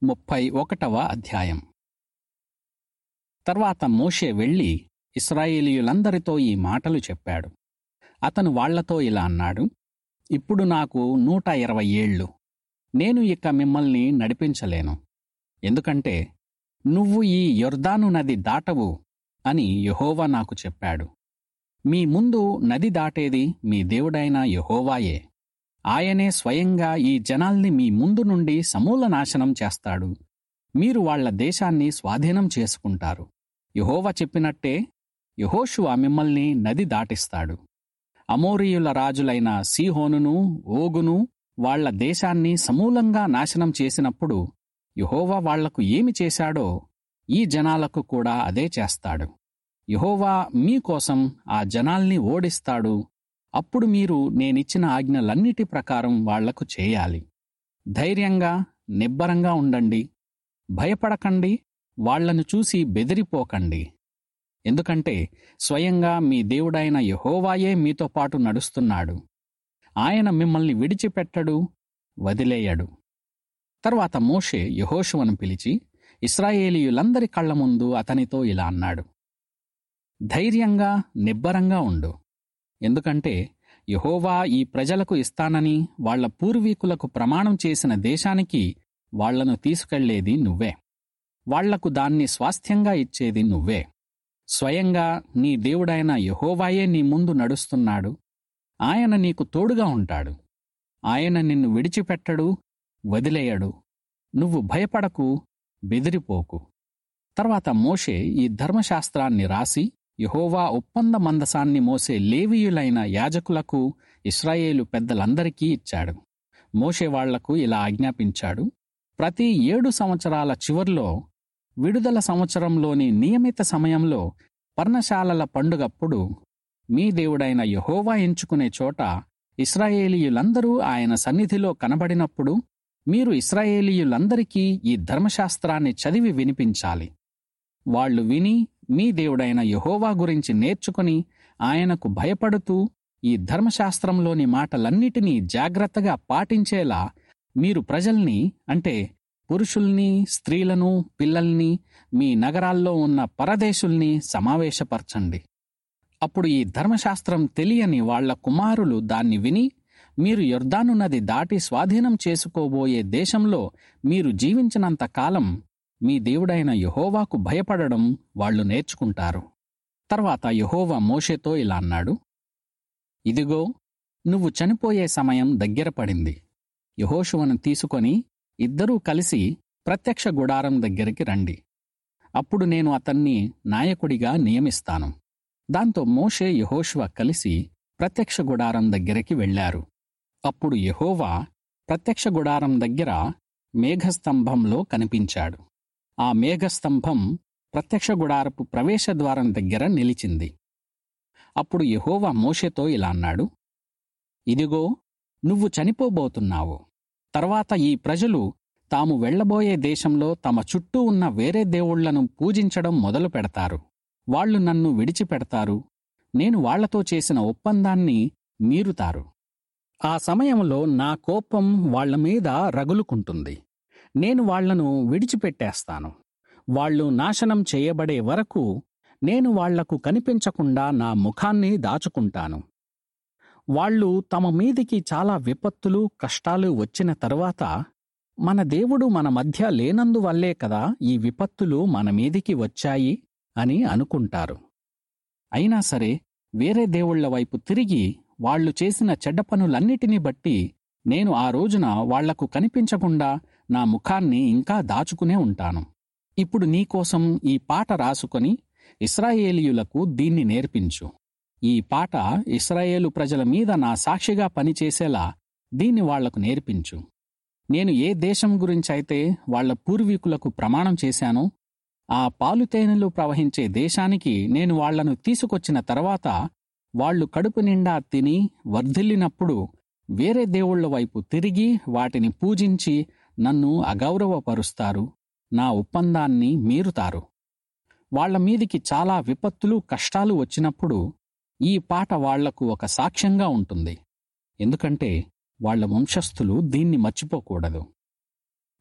ముప్పై ఒకటవ అధ్యాయం తర్వాత మోషే వెళ్ళి ఇస్రాయేలీయులందరితో ఈ మాటలు చెప్పాడు అతను వాళ్లతో ఇలా అన్నాడు ఇప్పుడు నాకు నూట ఇరవై ఏళ్ళు నేను ఇక మిమ్మల్ని నడిపించలేను ఎందుకంటే నువ్వు ఈ యొర్దాను నది దాటవు అని యెహోవా నాకు చెప్పాడు మీ ముందు నది దాటేది మీ దేవుడైన యెహోవాయే ఆయనే స్వయంగా ఈ జనాల్ని మీ ముందు నుండి సమూల నాశనం చేస్తాడు మీరు వాళ్ళ దేశాన్ని స్వాధీనం చేసుకుంటారు యెహోవా చెప్పినట్టే యెహోషువ మిమ్మల్ని నది దాటిస్తాడు అమోరీయుల రాజులైన సీహోనును ఓగును వాళ్ళ దేశాన్ని సమూలంగా నాశనం చేసినప్పుడు యెహోవా వాళ్లకు ఏమి చేశాడో ఈ జనాలకు కూడా అదే చేస్తాడు యెహోవా మీకోసం ఆ జనాల్ని ఓడిస్తాడు అప్పుడు మీరు నేనిచ్చిన ఆజ్ఞలన్నిటి ప్రకారం వాళ్లకు చేయాలి ధైర్యంగా నిబ్బరంగా ఉండండి భయపడకండి వాళ్లను చూసి బెదిరిపోకండి ఎందుకంటే స్వయంగా మీ దేవుడైన యెహోవాయే మీతో పాటు నడుస్తున్నాడు ఆయన మిమ్మల్ని విడిచిపెట్టడు వదిలేయడు తర్వాత మోషే యెహోషువను పిలిచి ఇస్రాయేలీయులందరి కళ్ల ముందు అతనితో ఇలా అన్నాడు ధైర్యంగా నిబ్బరంగా ఉండు ఎందుకంటే యెహోవా ఈ ప్రజలకు ఇస్తానని వాళ్ల పూర్వీకులకు ప్రమాణం చేసిన దేశానికి వాళ్లను తీసుకెళ్లేది నువ్వే వాళ్లకు దాన్ని స్వాస్థ్యంగా ఇచ్చేది నువ్వే స్వయంగా నీ దేవుడైన యెహోవాయే నీ ముందు నడుస్తున్నాడు ఆయన నీకు తోడుగా ఉంటాడు ఆయన నిన్ను విడిచిపెట్టడు వదిలేయడు నువ్వు భయపడకు బెదిరిపోకు తర్వాత మోషే ఈ ధర్మశాస్త్రాన్ని రాసి యెహోవా ఒప్పంద మందసాన్ని మోసే లేవీయులైన యాజకులకు ఇస్రాయేలు పెద్దలందరికీ ఇచ్చాడు మోషే వాళ్లకు ఇలా ఆజ్ఞాపించాడు ప్రతి ఏడు సంవత్సరాల చివర్లో విడుదల సంవత్సరంలోని నియమిత సమయంలో పర్ణశాలల పండుగప్పుడు మీ దేవుడైన యెహోవా ఎంచుకునే చోట ఇస్రాయేలీయులందరూ ఆయన సన్నిధిలో కనబడినప్పుడు మీరు ఇస్రాయేలీయులందరికీ ఈ ధర్మశాస్త్రాన్ని చదివి వినిపించాలి వాళ్ళు విని మీ దేవుడైన యెహోవా గురించి నేర్చుకుని ఆయనకు భయపడుతూ ఈ ధర్మశాస్త్రంలోని మాటలన్నిటినీ జాగ్రత్తగా పాటించేలా మీరు ప్రజల్ని అంటే పురుషుల్ని స్త్రీలను పిల్లల్ని మీ నగరాల్లో ఉన్న పరదేశుల్ని సమావేశపరచండి అప్పుడు ఈ ధర్మశాస్త్రం తెలియని వాళ్ల కుమారులు దాన్ని విని మీరు యొర్దాను నది దాటి స్వాధీనం చేసుకోబోయే దేశంలో మీరు జీవించినంత కాలం మీ దేవుడైన యెహోవాకు భయపడడం వాళ్ళు నేర్చుకుంటారు తర్వాత యెహోవా మోషేతో ఇలా అన్నాడు ఇదిగో నువ్వు చనిపోయే సమయం దగ్గర పడింది యెహోషువను తీసుకొని ఇద్దరూ కలిసి ప్రత్యక్ష గుడారం దగ్గరికి రండి అప్పుడు నేను అతన్ని నాయకుడిగా నియమిస్తాను దాంతో మోషే యెహోషువ కలిసి ప్రత్యక్ష గుడారం దగ్గరికి వెళ్లారు అప్పుడు యెహోవా ప్రత్యక్ష గుడారం దగ్గర మేఘస్తంభంలో కనిపించాడు ఆ మేఘస్తంభం ప్రత్యక్ష గుడారపు ప్రవేశద్వారం దగ్గర నిలిచింది అప్పుడు యెహోవా మోషేతో ఇలా అన్నాడు ఇదిగో నువ్వు చనిపోబోతున్నావు తర్వాత ఈ ప్రజలు తాము వెళ్లబోయే దేశంలో తమ చుట్టూ ఉన్న వేరే దేవుళ్లను పూజించడం మొదలు పెడతారు వాళ్ళు నన్ను విడిచిపెడతారు నేను వాళ్లతో చేసిన ఒప్పందాన్ని మీరుతారు ఆ సమయంలో నా కోపం వాళ్ల మీద రగులుకుంటుంది నేను వాళ్లను విడిచిపెట్టేస్తాను వాళ్ళు నాశనం చేయబడే వరకు నేను వాళ్లకు కనిపించకుండా నా ముఖాన్ని దాచుకుంటాను వాళ్ళు తమ మీదికి చాలా విపత్తులు కష్టాలు వచ్చిన తరువాత మన దేవుడు మన మధ్య లేనందువల్లే కదా ఈ విపత్తులు మన మీదికి వచ్చాయి అని అనుకుంటారు అయినా సరే వేరే దేవుళ్ల వైపు తిరిగి వాళ్ళు చేసిన చెడ్డ పనులన్నిటినీ బట్టి నేను ఆ రోజున వాళ్లకు కనిపించకుండా నా ముఖాన్ని ఇంకా దాచుకునే ఉంటాను ఇప్పుడు నీకోసం ఈ పాట రాసుకొని ఇస్రాయేలీయులకు దీన్ని నేర్పించు ఈ పాట ఇస్రాయేలు ప్రజల మీద నా సాక్షిగా పనిచేసేలా దీన్ని వాళ్లకు నేర్పించు నేను ఏ దేశం గురించైతే వాళ్ల పూర్వీకులకు ప్రమాణం చేశానో ఆ పాలుతేనెలు ప్రవహించే దేశానికి నేను వాళ్లను తీసుకొచ్చిన తర్వాత వాళ్ళు కడుపు నిండా తిని వర్ధిల్లినప్పుడు వేరే దేవుళ్ల వైపు తిరిగి వాటిని పూజించి నన్ను అగౌరవపరుస్తారు నా ఒప్పందాన్ని మీరుతారు వాళ్ల మీదికి చాలా విపత్తులు కష్టాలు వచ్చినప్పుడు ఈ పాట వాళ్లకు ఒక సాక్ష్యంగా ఉంటుంది ఎందుకంటే వాళ్ల వంశస్థులు దీన్ని మర్చిపోకూడదు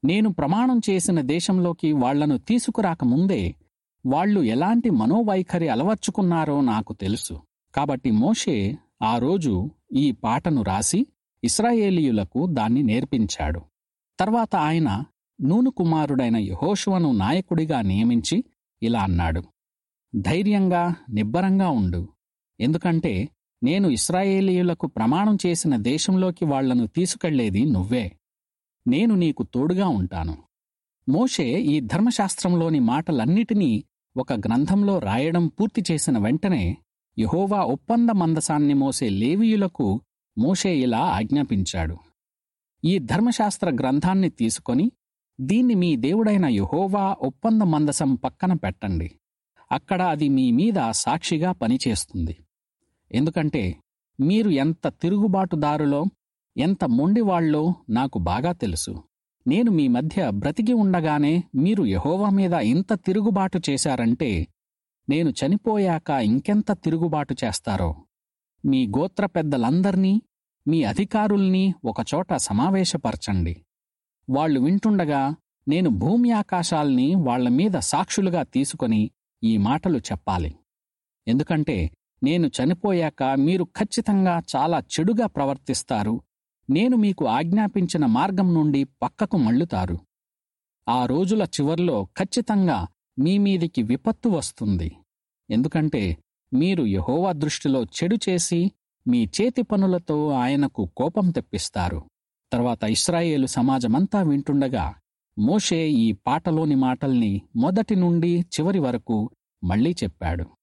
నేను ప్రమాణం చేసిన దేశంలోకి వాళ్లను తీసుకురాకముందే వాళ్ళు ఎలాంటి మనోవైఖరి అలవర్చుకున్నారో నాకు తెలుసు కాబట్టి మోషే ఆ రోజు ఈ పాటను రాసి ఇస్రాయేలీయులకు దాన్ని నేర్పించాడు తర్వాత ఆయన నూను కుమారుడైన యహోషువను నాయకుడిగా నియమించి ఇలా అన్నాడు ధైర్యంగా నిబ్బరంగా ఉండు ఎందుకంటే నేను ఇస్రాయేలీయులకు ప్రమాణం చేసిన దేశంలోకి వాళ్లను తీసుకెళ్లేది నువ్వే నేను నీకు తోడుగా ఉంటాను మోషే ఈ ధర్మశాస్త్రంలోని మాటలన్నిటినీ ఒక గ్రంథంలో రాయడం పూర్తి చేసిన వెంటనే యహోవా ఒప్పంద మందసాన్ని మోసే లేవీయులకు మోషే ఇలా ఆజ్ఞాపించాడు ఈ ధర్మశాస్త్ర గ్రంథాన్ని తీసుకొని దీన్ని మీ దేవుడైన యహోవా ఒప్పంద మందసం పక్కన పెట్టండి అక్కడ అది మీ మీద సాక్షిగా పనిచేస్తుంది ఎందుకంటే మీరు ఎంత తిరుగుబాటుదారులో ఎంత మొండివాళ్ళో నాకు బాగా తెలుసు నేను మీ మధ్య బ్రతికి ఉండగానే మీరు యహోవా మీద ఇంత తిరుగుబాటు చేశారంటే నేను చనిపోయాక ఇంకెంత తిరుగుబాటు చేస్తారో మీ గోత్ర పెద్దలందర్నీ మీ అధికారుల్ని ఒకచోట సమావేశపరచండి వాళ్ళు వింటుండగా నేను భూమి ఆకాశాల్ని వాళ్ల మీద సాక్షులుగా తీసుకొని ఈ మాటలు చెప్పాలి ఎందుకంటే నేను చనిపోయాక మీరు ఖచ్చితంగా చాలా చెడుగా ప్రవర్తిస్తారు నేను మీకు ఆజ్ఞాపించిన మార్గం నుండి పక్కకు మళ్ళుతారు ఆ రోజుల చివర్లో ఖచ్చితంగా మీ మీదికి విపత్తు వస్తుంది ఎందుకంటే మీరు యహోవా దృష్టిలో చెడు చేసి మీ చేతి పనులతో ఆయనకు కోపం తెప్పిస్తారు తర్వాత ఇస్రాయేలు సమాజమంతా వింటుండగా మోషే ఈ పాటలోని మాటల్ని మొదటి నుండి చివరి వరకు మళ్ళీ చెప్పాడు